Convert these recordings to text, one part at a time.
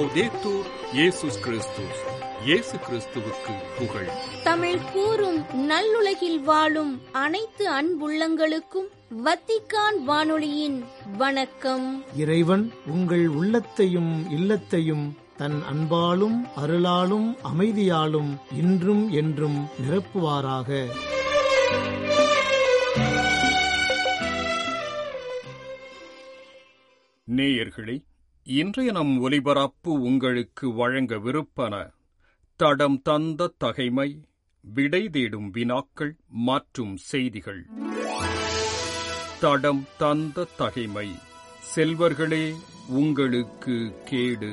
லவ்தேத்தூர் இயேசுஸ் கிறிஸ்துஸ் இயேசு கிறிஸ்துவுக்கு புகழ் தமிழ் கூறும் நல்லுலகில் வாழும் அனைத்து அன்புள்ளங்களுக்கும் வத்திக்கான் வானொலியின் வணக்கம் இறைவன் உங்கள் உள்ளத்தையும் இல்லத்தையும் தன் அன்பாலும் அருளாலும் அமைதியாலும் இன்றும் என்றும் நிரப்புவாராக நேயர்களே இன்றைய நம் ஒலிபரப்பு உங்களுக்கு வழங்க விருப்பன தடம் தந்த தகைமை விடை தேடும் வினாக்கள் மற்றும் செய்திகள் தடம் தந்த தகைமை செல்வர்களே உங்களுக்கு கேடு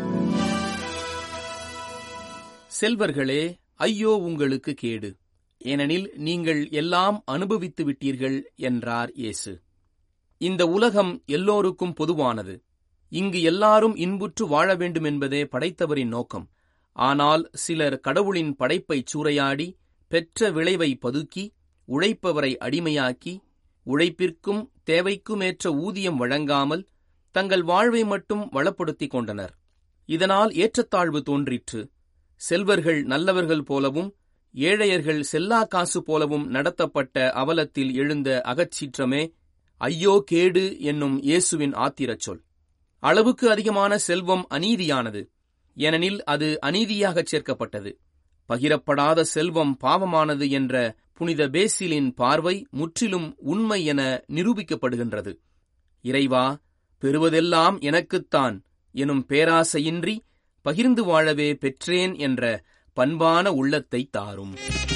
செல்வர்களே ஐயோ உங்களுக்கு கேடு ஏனெனில் நீங்கள் எல்லாம் அனுபவித்து விட்டீர்கள் என்றார் இயேசு இந்த உலகம் எல்லோருக்கும் பொதுவானது இங்கு எல்லாரும் இன்புற்று வாழ வேண்டும் என்பதே படைத்தவரின் நோக்கம் ஆனால் சிலர் கடவுளின் படைப்பைச் சூறையாடி பெற்ற விளைவை பதுக்கி உழைப்பவரை அடிமையாக்கி உழைப்பிற்கும் தேவைக்குமேற்ற ஊதியம் வழங்காமல் தங்கள் வாழ்வை மட்டும் வளப்படுத்திக் கொண்டனர் இதனால் ஏற்றத்தாழ்வு தோன்றிற்று செல்வர்கள் நல்லவர்கள் போலவும் ஏழையர்கள் செல்லா காசு போலவும் நடத்தப்பட்ட அவலத்தில் எழுந்த அகச்சீற்றமே ஐயோ கேடு என்னும் இயேசுவின் ஆத்திரச் சொல் அளவுக்கு அதிகமான செல்வம் அநீதியானது ஏனெனில் அது அநீதியாகச் சேர்க்கப்பட்டது பகிரப்படாத செல்வம் பாவமானது என்ற புனித பேசிலின் பார்வை முற்றிலும் உண்மை என நிரூபிக்கப்படுகின்றது இறைவா பெறுவதெல்லாம் எனக்குத்தான் எனும் பேராசையின்றி பகிர்ந்து வாழவே பெற்றேன் என்ற பண்பான உள்ளத்தை தாரும்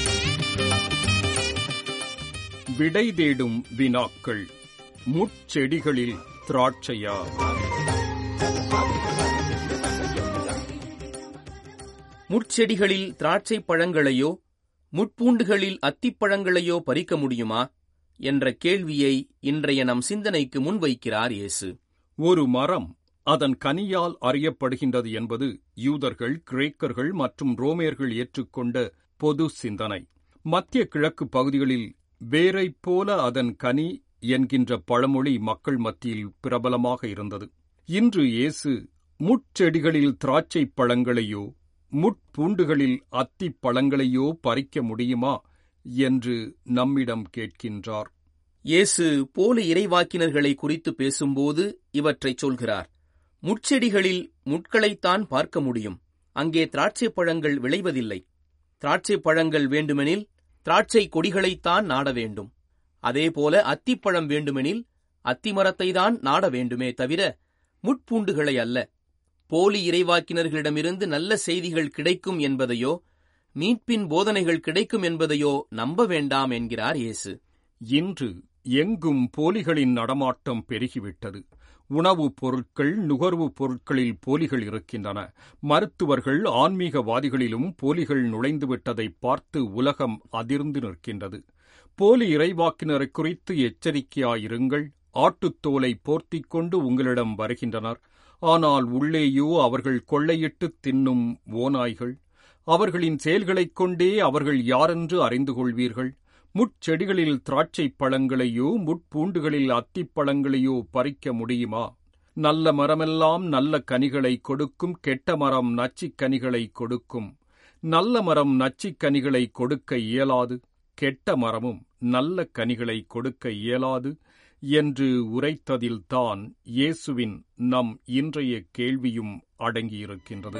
விடை தேடும் வினாக்கள் முட்செடிகளில் திராட்சையா முட்செடிகளில் திராட்சை பழங்களையோ முட்பூண்டுகளில் அத்திப்பழங்களையோ பறிக்க முடியுமா என்ற கேள்வியை இன்றைய நம் சிந்தனைக்கு முன்வைக்கிறார் இயேசு ஒரு மரம் அதன் கனியால் அறியப்படுகின்றது என்பது யூதர்கள் கிரேக்கர்கள் மற்றும் ரோமியர்கள் ஏற்றுக்கொண்ட பொது சிந்தனை மத்திய கிழக்கு பகுதிகளில் வேரைப் போல அதன் கனி என்கின்ற பழமொழி மக்கள் மத்தியில் பிரபலமாக இருந்தது இன்று இயேசு முட்செடிகளில் திராட்சைப் பழங்களையோ முட்பூண்டுகளில் அத்திப் பழங்களையோ பறிக்க முடியுமா என்று நம்மிடம் கேட்கின்றார் இயேசு போலி இறைவாக்கினர்களை குறித்து பேசும்போது இவற்றைச் சொல்கிறார் முட்செடிகளில் முட்களைத்தான் பார்க்க முடியும் அங்கே திராட்சை பழங்கள் விளைவதில்லை திராட்சை பழங்கள் வேண்டுமெனில் திராட்சை கொடிகளைத்தான் நாட வேண்டும் அதேபோல அத்திப்பழம் வேண்டுமெனில் அத்திமரத்தை தான் நாட வேண்டுமே தவிர முட்பூண்டுகளை அல்ல போலி இறைவாக்கினர்களிடமிருந்து நல்ல செய்திகள் கிடைக்கும் என்பதையோ மீட்பின் போதனைகள் கிடைக்கும் என்பதையோ நம்ப வேண்டாம் என்கிறார் இயேசு இன்று எங்கும் போலிகளின் நடமாட்டம் பெருகிவிட்டது உணவுப் பொருட்கள் நுகர்வுப் பொருட்களில் போலிகள் இருக்கின்றன மருத்துவர்கள் ஆன்மீகவாதிகளிலும் போலிகள் நுழைந்துவிட்டதை பார்த்து உலகம் அதிர்ந்து நிற்கின்றது போலி இறைவாக்கினரை குறித்து எச்சரிக்கையாயிருங்கள் ஆட்டுத்தோலை போர்த்திக் கொண்டு உங்களிடம் வருகின்றனர் ஆனால் உள்ளேயோ அவர்கள் கொள்ளையிட்டு தின்னும் ஓநாய்கள் அவர்களின் செயல்களைக் கொண்டே அவர்கள் யாரென்று அறிந்து கொள்வீர்கள் முட்செடிகளில் திராட்சைப் பழங்களையோ முட்பூண்டுகளில் அத்திப்பழங்களையோ பறிக்க முடியுமா நல்ல மரமெல்லாம் நல்ல கனிகளை கொடுக்கும் கெட்ட மரம் நச்சிக் கனிகளை கொடுக்கும் நல்ல மரம் நச்சிக் கனிகளை கொடுக்க இயலாது கெட்ட மரமும் நல்ல கனிகளை கொடுக்க இயலாது என்று உரைத்ததில்தான் இயேசுவின் நம் இன்றைய கேள்வியும் அடங்கியிருக்கின்றது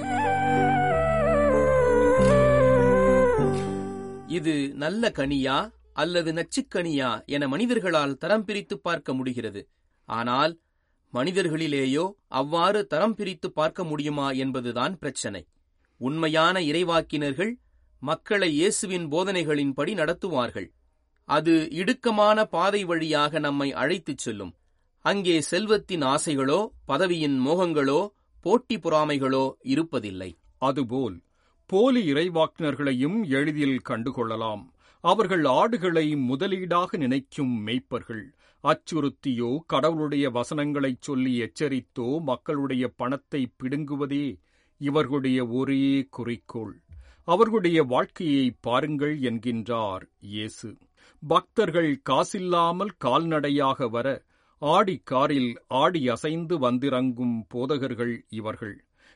இது நல்ல கனியா அல்லது நச்சுக்கனியா என மனிதர்களால் தரம் பிரித்து பார்க்க முடிகிறது ஆனால் மனிதர்களிலேயோ அவ்வாறு தரம் பிரித்து பார்க்க முடியுமா என்பதுதான் பிரச்சனை உண்மையான இறைவாக்கினர்கள் மக்களை இயேசுவின் போதனைகளின்படி நடத்துவார்கள் அது இடுக்கமான பாதை வழியாக நம்மை அழைத்துச் செல்லும் அங்கே செல்வத்தின் ஆசைகளோ பதவியின் மோகங்களோ போட்டி பொறாமைகளோ இருப்பதில்லை அதுபோல் போலி இறைவாக்கினர்களையும் எளிதில் கண்டுகொள்ளலாம் அவர்கள் ஆடுகளை முதலீடாக நினைக்கும் மெய்ப்பர்கள் அச்சுறுத்தியோ கடவுளுடைய வசனங்களைச் சொல்லி எச்சரித்தோ மக்களுடைய பணத்தை பிடுங்குவதே இவர்களுடைய ஒரே குறிக்கோள் அவர்களுடைய வாழ்க்கையை பாருங்கள் என்கின்றார் இயேசு பக்தர்கள் காசில்லாமல் கால்நடையாக வர ஆடி காரில் ஆடி அசைந்து வந்திறங்கும் போதகர்கள் இவர்கள்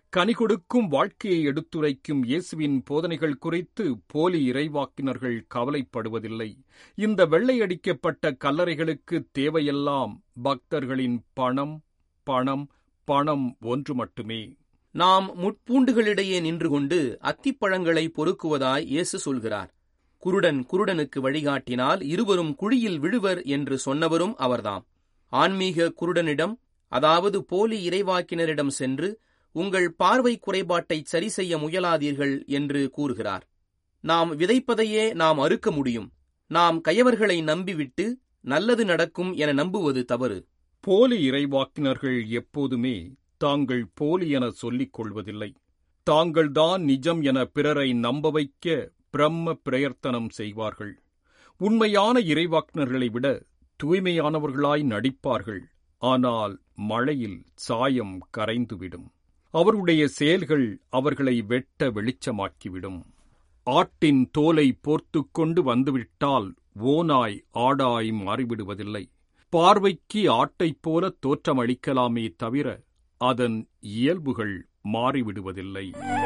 கனி கொடுக்கும் வாழ்க்கையை எடுத்துரைக்கும் இயேசுவின் போதனைகள் குறித்து போலி இறைவாக்கினர்கள் கவலைப்படுவதில்லை இந்த வெள்ளையடிக்கப்பட்ட கல்லறைகளுக்கு தேவையெல்லாம் பக்தர்களின் பணம் பணம் பணம் ஒன்று மட்டுமே நாம் முட்பூண்டுகளிடையே நின்று கொண்டு அத்திப்பழங்களை பொறுக்குவதாய் இயேசு சொல்கிறார் குருடன் குருடனுக்கு வழிகாட்டினால் இருவரும் குழியில் விழுவர் என்று சொன்னவரும் அவர்தாம் ஆன்மீக குருடனிடம் அதாவது போலி இறைவாக்கினரிடம் சென்று உங்கள் பார்வை குறைபாட்டை சரி செய்ய முயலாதீர்கள் என்று கூறுகிறார் நாம் விதைப்பதையே நாம் அறுக்க முடியும் நாம் கயவர்களை நம்பிவிட்டு நல்லது நடக்கும் என நம்புவது தவறு போலி இறைவாக்கினர்கள் எப்போதுமே தாங்கள் போலி என சொல்லிக் கொள்வதில்லை தாங்கள்தான் நிஜம் என பிறரை நம்ப வைக்க பிரம்ம பிரயர்த்தனம் செய்வார்கள் உண்மையான இறைவாக்கினர்களை விட தூய்மையானவர்களாய் நடிப்பார்கள் ஆனால் மழையில் சாயம் கரைந்துவிடும் அவருடைய செயல்கள் அவர்களை வெட்ட வெளிச்சமாக்கிவிடும் ஆட்டின் தோலை போர்த்துக் கொண்டு வந்துவிட்டால் ஓனாய் ஆடாய் மாறிவிடுவதில்லை பார்வைக்கு ஆட்டைப் போல தோற்றமளிக்கலாமே தவிர அதன் இயல்புகள் மாறிவிடுவதில்லை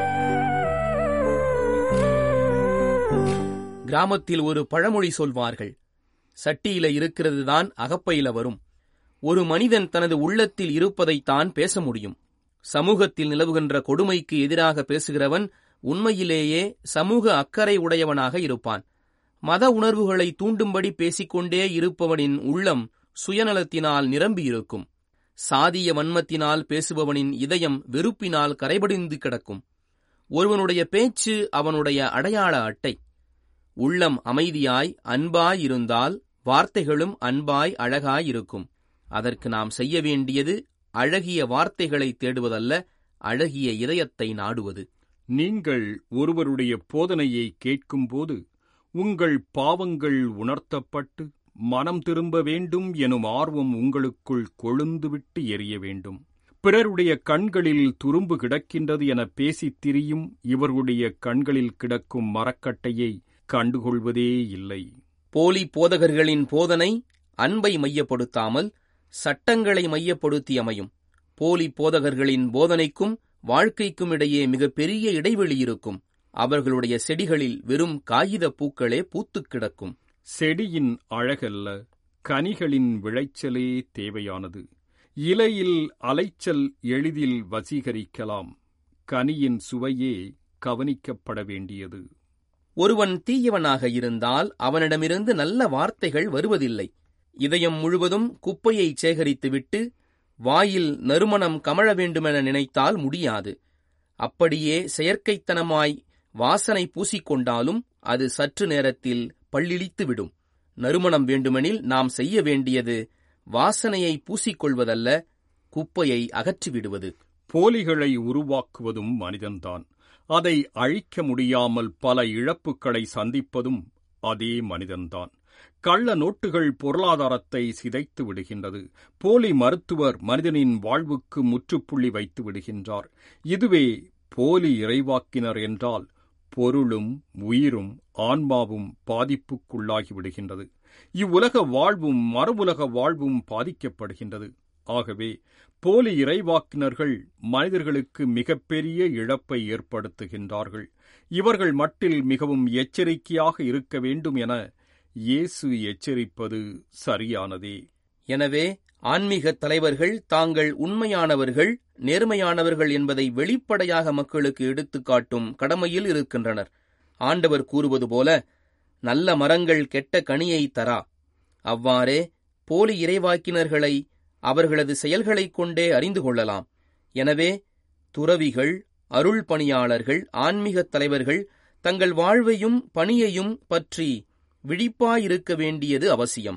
கிராமத்தில் ஒரு பழமொழி சொல்வார்கள் சட்டியில இருக்கிறது தான் அகப்பையில வரும் ஒரு மனிதன் தனது உள்ளத்தில் இருப்பதைத்தான் பேச முடியும் சமூகத்தில் நிலவுகின்ற கொடுமைக்கு எதிராக பேசுகிறவன் உண்மையிலேயே சமூக அக்கறை உடையவனாக இருப்பான் மத உணர்வுகளை தூண்டும்படி பேசிக்கொண்டே இருப்பவனின் உள்ளம் சுயநலத்தினால் நிரம்பியிருக்கும் சாதிய வன்மத்தினால் பேசுபவனின் இதயம் வெறுப்பினால் கரைபடிந்து கிடக்கும் ஒருவனுடைய பேச்சு அவனுடைய அடையாள அட்டை உள்ளம் அமைதியாய் அன்பாய் இருந்தால் வார்த்தைகளும் அன்பாய் அழகாய் இருக்கும் அதற்கு நாம் செய்ய வேண்டியது அழகிய வார்த்தைகளை தேடுவதல்ல அழகிய இதயத்தை நாடுவது நீங்கள் ஒருவருடைய போதனையை கேட்கும்போது உங்கள் பாவங்கள் உணர்த்தப்பட்டு மனம் திரும்ப வேண்டும் எனும் ஆர்வம் உங்களுக்குள் கொழுந்துவிட்டு எரிய வேண்டும் பிறருடைய கண்களில் துரும்பு கிடக்கின்றது என பேசித் திரியும் இவர்களுடைய கண்களில் கிடக்கும் மரக்கட்டையை கண்டுகொள்வதே இல்லை போலி போதகர்களின் போதனை அன்பை மையப்படுத்தாமல் சட்டங்களை மையப்படுத்தி அமையும் போலி போதகர்களின் போதனைக்கும் வாழ்க்கைக்கும் இடையே மிகப்பெரிய இடைவெளி இருக்கும் அவர்களுடைய செடிகளில் வெறும் காகித பூக்களே பூத்துக் கிடக்கும் செடியின் அழகல்ல கனிகளின் விளைச்சலே தேவையானது இலையில் அலைச்சல் எளிதில் வசீகரிக்கலாம் கனியின் சுவையே கவனிக்கப்பட வேண்டியது ஒருவன் தீயவனாக இருந்தால் அவனிடமிருந்து நல்ல வார்த்தைகள் வருவதில்லை இதயம் முழுவதும் குப்பையை சேகரித்துவிட்டு வாயில் நறுமணம் கமழ வேண்டுமென நினைத்தால் முடியாது அப்படியே செயற்கைத்தனமாய் வாசனை பூசிக்கொண்டாலும் அது சற்று நேரத்தில் பள்ளிழித்துவிடும் நறுமணம் வேண்டுமெனில் நாம் செய்ய வேண்டியது வாசனையை பூசிக்கொள்வதல்ல குப்பையை அகற்றிவிடுவது போலிகளை உருவாக்குவதும் மனிதன்தான் அதை அழிக்க முடியாமல் பல இழப்புகளை சந்திப்பதும் அதே மனிதன்தான் கள்ள நோட்டுகள் பொருளாதாரத்தை சிதைத்து விடுகின்றது போலி மருத்துவர் மனிதனின் வாழ்வுக்கு முற்றுப்புள்ளி வைத்து விடுகின்றார் இதுவே போலி இறைவாக்கினர் என்றால் பொருளும் உயிரும் ஆன்மாவும் பாதிப்புக்குள்ளாகி விடுகின்றது இவ்வுலக வாழ்வும் மறுவுலக வாழ்வும் பாதிக்கப்படுகின்றது ஆகவே போலி இறைவாக்கினர்கள் மனிதர்களுக்கு மிகப்பெரிய இழப்பை ஏற்படுத்துகின்றார்கள் இவர்கள் மட்டில் மிகவும் எச்சரிக்கையாக இருக்க வேண்டும் என இயேசு எச்சரிப்பது சரியானதே எனவே ஆன்மீக தலைவர்கள் தாங்கள் உண்மையானவர்கள் நேர்மையானவர்கள் என்பதை வெளிப்படையாக மக்களுக்கு எடுத்துக்காட்டும் கடமையில் இருக்கின்றனர் ஆண்டவர் கூறுவது போல நல்ல மரங்கள் கெட்ட கனியை தரா அவ்வாறே போலி இறைவாக்கினர்களை அவர்களது செயல்களைக் கொண்டே அறிந்து கொள்ளலாம் எனவே துறவிகள் அருள் பணியாளர்கள் ஆன்மீகத் தலைவர்கள் தங்கள் வாழ்வையும் பணியையும் பற்றி விழிப்பாயிருக்க வேண்டியது அவசியம்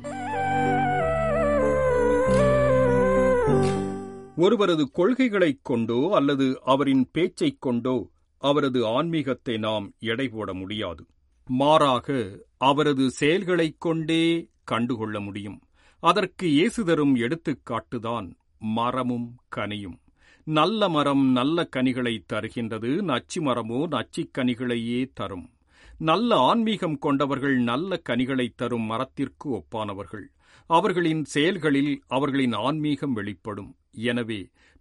ஒருவரது கொள்கைகளைக் கொண்டோ அல்லது அவரின் பேச்சைக் கொண்டோ அவரது ஆன்மீகத்தை நாம் எடை போட முடியாது மாறாக அவரது செயல்களைக் கொண்டே கண்டுகொள்ள முடியும் அதற்கு இயேசு தரும் எடுத்துக்காட்டுதான் மரமும் கனியும் நல்ல மரம் நல்ல கனிகளை தருகின்றது நச்சி மரமோ நச்சிக் கனிகளையே தரும் நல்ல ஆன்மீகம் கொண்டவர்கள் நல்ல கனிகளை தரும் மரத்திற்கு ஒப்பானவர்கள் அவர்களின் செயல்களில் அவர்களின் ஆன்மீகம் வெளிப்படும் எனவே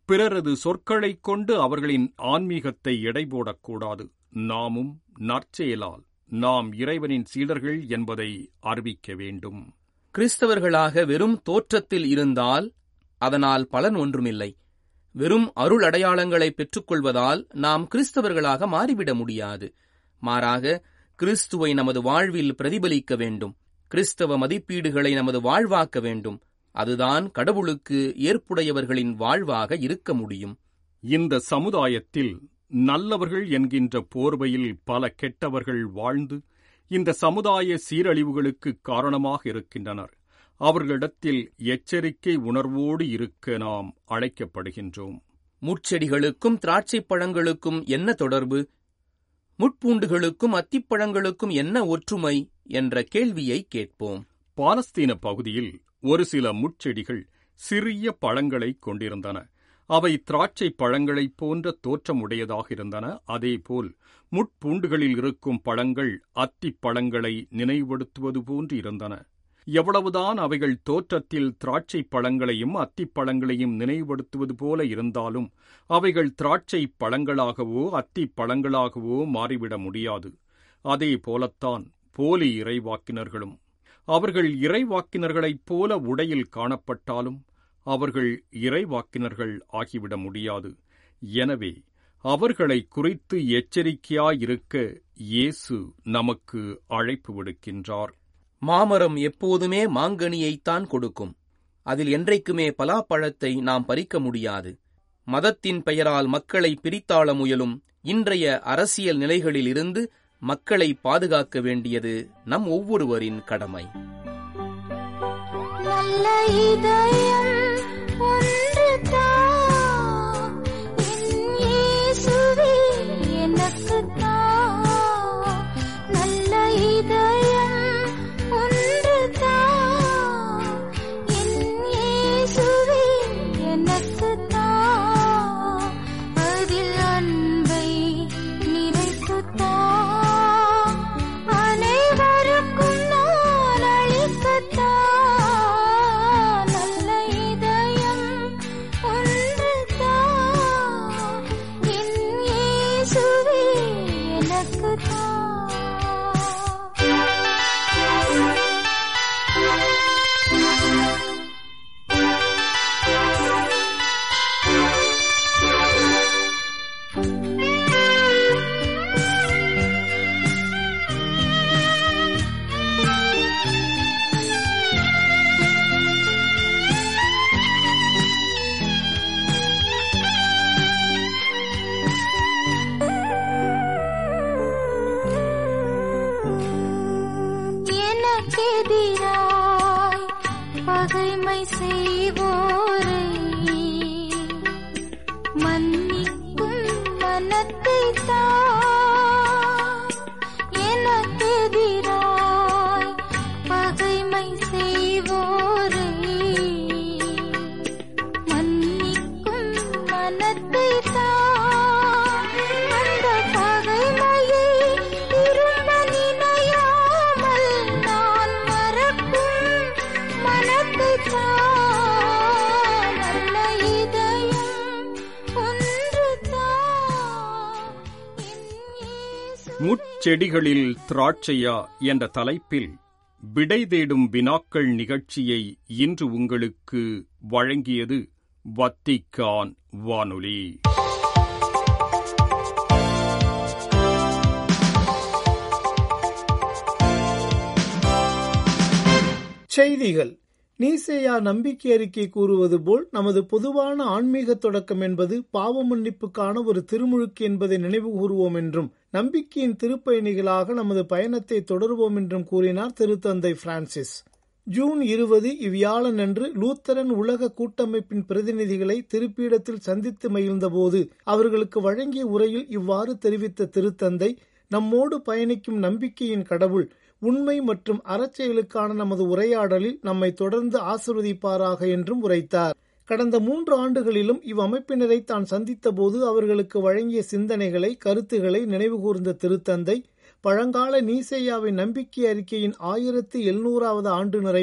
பிறரது சொற்களைக் கொண்டு அவர்களின் ஆன்மீகத்தை எடை போடக்கூடாது நாமும் நற்செயலால் நாம் இறைவனின் சீடர்கள் என்பதை அறிவிக்க வேண்டும் கிறிஸ்தவர்களாக வெறும் தோற்றத்தில் இருந்தால் அதனால் பலன் ஒன்றுமில்லை வெறும் அருள் அடையாளங்களை பெற்றுக்கொள்வதால் நாம் கிறிஸ்தவர்களாக மாறிவிட முடியாது மாறாக கிறிஸ்துவை நமது வாழ்வில் பிரதிபலிக்க வேண்டும் கிறிஸ்தவ மதிப்பீடுகளை நமது வாழ்வாக்க வேண்டும் அதுதான் கடவுளுக்கு ஏற்புடையவர்களின் வாழ்வாக இருக்க முடியும் இந்த சமுதாயத்தில் நல்லவர்கள் என்கின்ற போர்வையில் பல கெட்டவர்கள் வாழ்ந்து இந்த சமுதாய சீரழிவுகளுக்கு காரணமாக இருக்கின்றனர் அவர்களிடத்தில் எச்சரிக்கை உணர்வோடு இருக்க நாம் அழைக்கப்படுகின்றோம் முட்செடிகளுக்கும் திராட்சைப் பழங்களுக்கும் என்ன தொடர்பு முட்பூண்டுகளுக்கும் அத்திப்பழங்களுக்கும் என்ன ஒற்றுமை என்ற கேள்வியை கேட்போம் பாலஸ்தீன பகுதியில் ஒரு சில முட்செடிகள் சிறிய பழங்களைக் கொண்டிருந்தன அவை திராட்சை பழங்களைப் போன்ற தோற்றமுடையதாக இருந்தன அதேபோல் முட்பூண்டுகளில் இருக்கும் பழங்கள் அத்திப் பழங்களை நினைவுபடுத்துவது போன்று இருந்தன எவ்வளவுதான் அவைகள் தோற்றத்தில் திராட்சை பழங்களையும் அத்திப் பழங்களையும் நினைவுபடுத்துவது போல இருந்தாலும் அவைகள் திராட்சை பழங்களாகவோ அத்திப் பழங்களாகவோ மாறிவிட முடியாது அதே போலத்தான் போலி இறைவாக்கினர்களும் அவர்கள் இறைவாக்கினர்களைப் போல உடையில் காணப்பட்டாலும் அவர்கள் இறைவாக்கினர்கள் ஆகிவிட முடியாது எனவே அவர்களை குறித்து எச்சரிக்கையாயிருக்க இயேசு நமக்கு அழைப்பு விடுக்கின்றார் மாமரம் எப்போதுமே மாங்கனியைத்தான் கொடுக்கும் அதில் என்றைக்குமே பலாப்பழத்தை நாம் பறிக்க முடியாது மதத்தின் பெயரால் மக்களை பிரித்தாள முயலும் இன்றைய அரசியல் நிலைகளிலிருந்து மக்களை பாதுகாக்க வேண்டியது நம் ஒவ்வொருவரின் கடமை நல்ல இதயம் ஒன்றுதான் என் இயேசுவே எனக்குத்தான் நல்ல இதயம் ஒன்றுதான் என் இயேசுவே எனக்குத்தான் அதில் அன்பை நிறைத்துத்தான் அனைவருக்கும் நான் அளிக்கத்தான் நல்ல இதயம் ஒன்றுதான் என் இயேசுவே எனக்குத்தான் எனக்கெதிராய் பகைமை செய்வோரை மன்னிக்கும் மனத்தை தான் எனக்கெதிராய் பகைமை செய்வோரை மன்னிக்கும் மனத்தை தான் அந்த பகைமையை திரும்ப நினையாமல் நான் மறக்கும் மனத்தை தான் நல்ல இதயம் ஒன்றுதான் என் இயேசு முட்செடிகளில் திராட்சையா என்ற தலைப்பில் விடை தேடும் வினாக்கள் நிகழ்ச்சியை இன்று உங்களுக்கு வழங்கியது வத்திக்கான் வானொலி செய்திகள் நீசேயா நம்பிக்கை அறிக்கை கூறுவது போல் நமது பொதுவான ஆன்மீக தொடக்கம் என்பது பாவ மன்னிப்புக்கான ஒரு திருமுழுக்கு என்பதை நினைவு கூறுவோம் என்றும் நம்பிக்கையின் திருப்பயணிகளாக நமது பயணத்தை தொடருவோம் என்றும் கூறினார் திருத்தந்தை பிரான்சிஸ் ஜூன் இருபது இவ்வியாழனன்று லூத்தரன் உலக கூட்டமைப்பின் பிரதிநிதிகளை திருப்பீடத்தில் சந்தித்து மகிழ்ந்தபோது அவர்களுக்கு வழங்கிய உரையில் இவ்வாறு தெரிவித்த திருத்தந்தை நம்மோடு பயணிக்கும் நம்பிக்கையின் கடவுள் உண்மை மற்றும் அறச்செயலுக்கான நமது உரையாடலில் நம்மை தொடர்ந்து ஆசிர்வதிப்பாராக என்றும் உரைத்தார் கடந்த மூன்று ஆண்டுகளிலும் இவ்வமைப்பினரை தான் சந்தித்தபோது அவர்களுக்கு வழங்கிய சிந்தனைகளை கருத்துக்களை நினைவுகூர்ந்த திருத்தந்தை பழங்கால நீசேயாவின் நம்பிக்கை அறிக்கையின் ஆயிரத்தி எழுநூறாவது ஆண்டு நிறைவை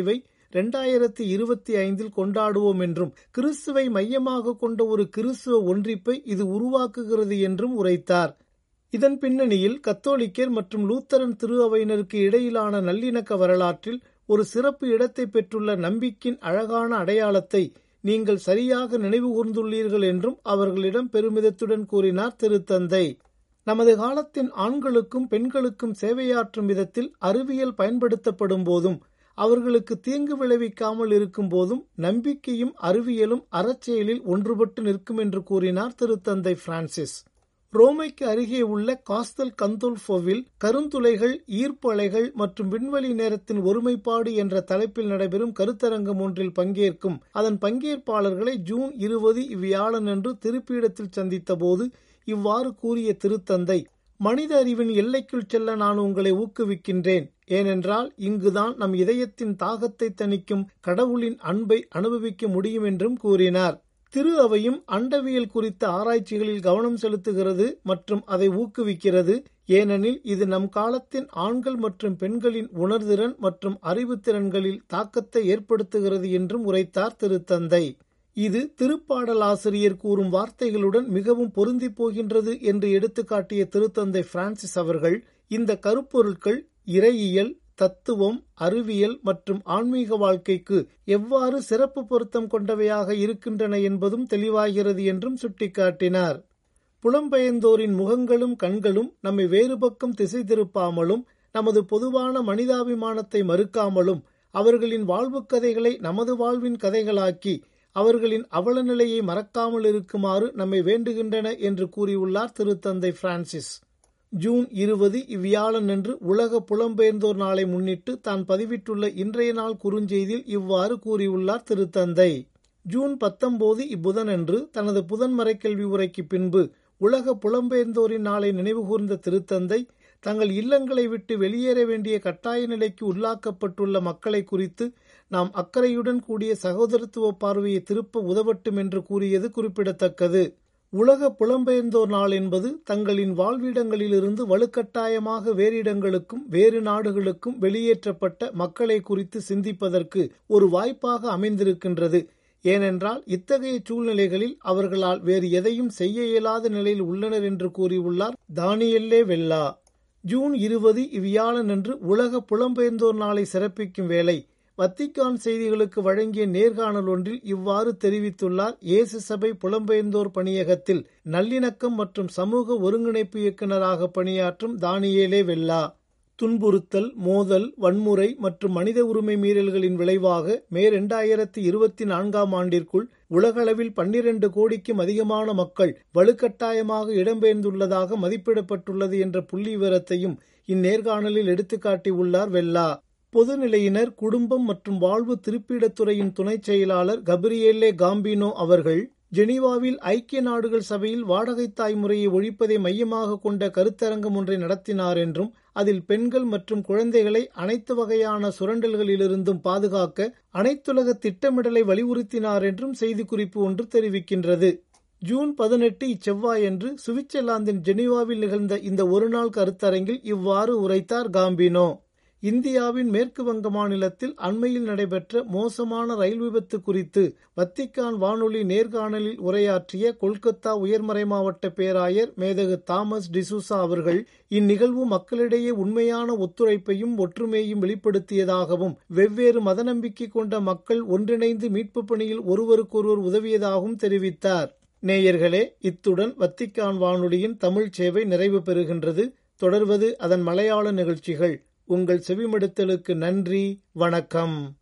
இரண்டாயிரத்தி இருபத்தி ஐந்தில் கொண்டாடுவோம் என்றும் கிறிஸ்துவை மையமாக கொண்ட ஒரு கிறிஸ்துவ ஒன்றிப்பை இது உருவாக்குகிறது என்றும் உரைத்தார் இதன் பின்னணியில் கத்தோலிக்கர் மற்றும் லூத்தரன் திரு அவையினருக்கு இடையிலான நல்லிணக்க வரலாற்றில் ஒரு சிறப்பு இடத்தை பெற்றுள்ள நம்பிக்கின் அழகான அடையாளத்தை நீங்கள் சரியாக நினைவு கூர்ந்துள்ளீர்கள் என்றும் அவர்களிடம் பெருமிதத்துடன் கூறினார் திருத்தந்தை நமது காலத்தின் ஆண்களுக்கும் பெண்களுக்கும் சேவையாற்றும் விதத்தில் அறிவியல் பயன்படுத்தப்படும் போதும் அவர்களுக்கு தீங்கு விளைவிக்காமல் இருக்கும் போதும் நம்பிக்கையும் அறிவியலும் அறச்செயலில் ஒன்றுபட்டு நிற்கும் என்று கூறினார் திருத்தந்தை பிரான்சிஸ் ரோமைக்கு அருகே உள்ள காஸ்தல் கந்தோல்ஃபோவில் கருந்துளைகள் ஈர்ப்பு அலைகள் மற்றும் விண்வெளி நேரத்தின் ஒருமைப்பாடு என்ற தலைப்பில் நடைபெறும் கருத்தரங்கம் ஒன்றில் பங்கேற்கும் அதன் பங்கேற்பாளர்களை ஜூன் இருபது இவ்வியாழனன்று திருப்பீடத்தில் சந்தித்தபோது இவ்வாறு கூறிய திருத்தந்தை மனித அறிவின் எல்லைக்குள் செல்ல நான் உங்களை ஊக்குவிக்கின்றேன் ஏனென்றால் இங்குதான் நம் இதயத்தின் தாகத்தை தணிக்கும் கடவுளின் அன்பை அனுபவிக்க முடியும் என்றும் கூறினார் திரு அவையும் அண்டவியல் குறித்த ஆராய்ச்சிகளில் கவனம் செலுத்துகிறது மற்றும் அதை ஊக்குவிக்கிறது ஏனெனில் இது நம் காலத்தின் ஆண்கள் மற்றும் பெண்களின் உணர்திறன் மற்றும் அறிவுத்திறன்களில் தாக்கத்தை ஏற்படுத்துகிறது என்றும் உரைத்தார் திருத்தந்தை இது திருப்பாடலாசிரியர் கூறும் வார்த்தைகளுடன் மிகவும் பொருந்தி போகின்றது என்று எடுத்துக்காட்டிய திருத்தந்தை பிரான்சிஸ் அவர்கள் இந்த கருப்பொருட்கள் இறையியல் தத்துவம் அறிவியல் மற்றும் ஆன்மீக வாழ்க்கைக்கு எவ்வாறு சிறப்பு பொருத்தம் கொண்டவையாக இருக்கின்றன என்பதும் தெளிவாகிறது என்றும் சுட்டிக்காட்டினார் புலம்பெயர்ந்தோரின் முகங்களும் கண்களும் நம்மை வேறு பக்கம் திசை திருப்பாமலும் நமது பொதுவான மனிதாபிமானத்தை மறுக்காமலும் அவர்களின் வாழ்வுக் கதைகளை நமது வாழ்வின் கதைகளாக்கி அவர்களின் அவலநிலையை மறக்காமல் இருக்குமாறு நம்மை வேண்டுகின்றன என்று கூறியுள்ளார் திருத்தந்தை பிரான்சிஸ் ஜூன் இருபது இவ்வியாழனன்று உலக புலம்பெயர்ந்தோர் நாளை முன்னிட்டு தான் பதிவிட்டுள்ள இன்றைய நாள் குறுஞ்செய்தியில் இவ்வாறு கூறியுள்ளார் திருத்தந்தை ஜூன் பத்தொன்பது இப்புதனன்று தனது புதன் மறைக்கல்வி உரைக்கு பின்பு உலக புலம்பெயர்ந்தோரின் நாளை நினைவுகூர்ந்த திருத்தந்தை தங்கள் இல்லங்களை விட்டு வெளியேற வேண்டிய கட்டாய நிலைக்கு உள்ளாக்கப்பட்டுள்ள மக்களை குறித்து நாம் அக்கறையுடன் கூடிய சகோதரத்துவ பார்வையை திருப்ப உதவட்டும் என்று கூறியது குறிப்பிடத்தக்கது உலக புலம்பெயர்ந்தோர் நாள் என்பது தங்களின் வாழ்விடங்களிலிருந்து வலுக்கட்டாயமாக வேறு இடங்களுக்கும் வேறு நாடுகளுக்கும் வெளியேற்றப்பட்ட மக்களை குறித்து சிந்திப்பதற்கு ஒரு வாய்ப்பாக அமைந்திருக்கின்றது ஏனென்றால் இத்தகைய சூழ்நிலைகளில் அவர்களால் வேறு எதையும் செய்ய இயலாத நிலையில் உள்ளனர் என்று கூறியுள்ளார் தானியல்லே வெல்லா ஜூன் இருபது இவ்வியாழனன்று உலக புலம்பெயர்ந்தோர் நாளை சிறப்பிக்கும் வேளை வத்திக்கான் செய்திகளுக்கு வழங்கிய நேர்காணல் ஒன்றில் இவ்வாறு தெரிவித்துள்ளார் இயேசு சபை புலம்பெயர்ந்தோர் பணியகத்தில் நல்லிணக்கம் மற்றும் சமூக ஒருங்கிணைப்பு இயக்குநராக பணியாற்றும் தானியேலே வெல்லா துன்புறுத்தல் மோதல் வன்முறை மற்றும் மனித உரிமை மீறல்களின் விளைவாக மே இரண்டாயிரத்தி இருபத்தி நான்காம் ஆண்டிற்குள் உலகளவில் பன்னிரண்டு கோடிக்கும் அதிகமான மக்கள் வலுக்கட்டாயமாக இடம்பெயர்ந்துள்ளதாக மதிப்பிடப்பட்டுள்ளது என்ற புள்ளி விவரத்தையும் இந்நேர்காணலில் எடுத்துக்காட்டியுள்ளார் வெல்லா பொதுநிலையினர் குடும்பம் மற்றும் வாழ்வு திருப்பிடத்துறையின் துணைச் செயலாளர் கபிரியேலே காம்பினோ அவர்கள் ஜெனீவாவில் ஐக்கிய நாடுகள் சபையில் வாடகை தாய் முறையை ஒழிப்பதை மையமாக கொண்ட கருத்தரங்கம் ஒன்றை நடத்தினார் என்றும் அதில் பெண்கள் மற்றும் குழந்தைகளை அனைத்து வகையான சுரண்டல்களிலிருந்தும் பாதுகாக்க அனைத்துலக திட்டமிடலை வலியுறுத்தினார் என்றும் செய்திக்குறிப்பு ஒன்று தெரிவிக்கின்றது ஜூன் பதினெட்டு இச்செவ்வாயன்று சுவிட்சர்லாந்தின் ஜெனீவாவில் நிகழ்ந்த இந்த ஒருநாள் கருத்தரங்கில் இவ்வாறு உரைத்தார் காம்பினோ இந்தியாவின் மேற்கு வங்க மாநிலத்தில் அண்மையில் நடைபெற்ற மோசமான ரயில் விபத்து குறித்து வத்திக்கான் வானொலி நேர்காணலில் உரையாற்றிய கொல்கத்தா உயர்மறை மாவட்ட பேராயர் மேதகு தாமஸ் டிசூசா அவர்கள் இந்நிகழ்வு மக்களிடையே உண்மையான ஒத்துழைப்பையும் ஒற்றுமையையும் வெளிப்படுத்தியதாகவும் வெவ்வேறு மத நம்பிக்கை கொண்ட மக்கள் ஒன்றிணைந்து மீட்புப் பணியில் ஒருவருக்கொருவர் உதவியதாகவும் தெரிவித்தார் நேயர்களே இத்துடன் வத்திக்கான் வானொலியின் தமிழ் சேவை நிறைவு பெறுகின்றது தொடர்வது அதன் மலையாள நிகழ்ச்சிகள் உங்கள் செவிமடுத்தலுக்கு நன்றி வணக்கம்